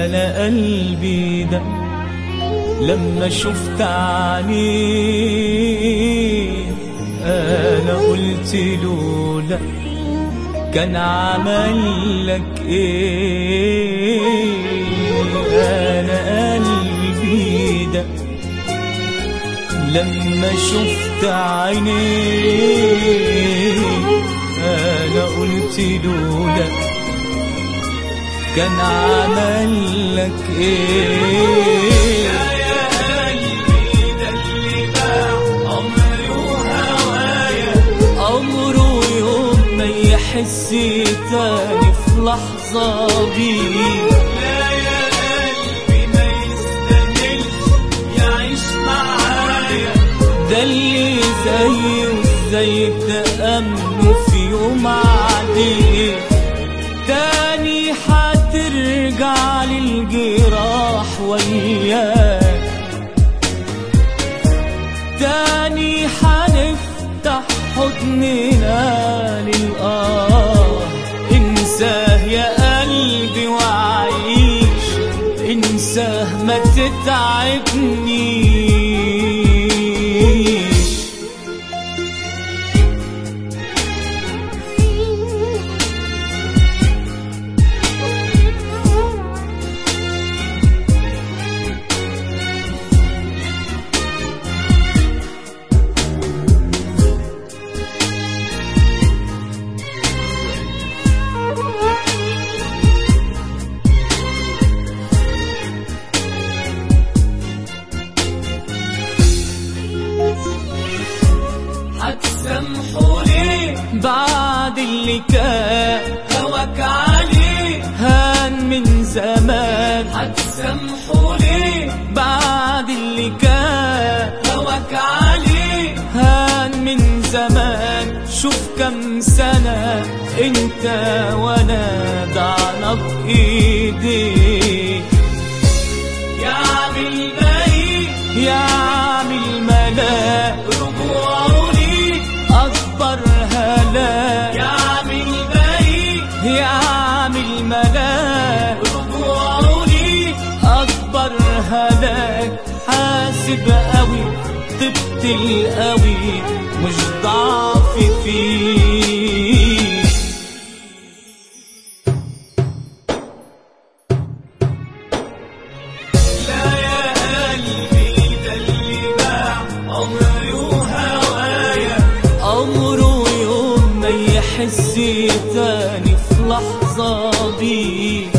انا قلبي ده لما شفت عينيه انا قلت له لا كان عمل لك ايه انا قلبي ده لما شفت عينيه انا قلت له لا كان عمل لك ايه يا قلبي ده اللي باع عمري وهوايا عمره يوم ما يحس تاني في لحظة بيه لا يا قلبي ما يستاهلش يعيش معايا ده اللي زيه زي تأمنه في يوم عادي تاني هترجع للجراح وياك تاني هنفتح حضننا للآه انساه يا قلبي وعيش انساه ما تتعبنيش هتسامحوا ليه بعد اللي كان هواك عليه هان من زمان هتسامحوا ليه بعد اللي كان هواك عليه هان من زمان شوف كم سنة انت وانا ضعنا بايديك يعمل باقي يعمل ملاك رجوعه ليه اكبر هلاك يعمل باقي يعمل ملاك رجوعه ليه اكبر هلاك حاسب قوي طبت القوي مش ضعف فيك لا يا قلبي ده اللي باع عمري وهوايا عمره يوم ما يحس تاني في لحظة بيه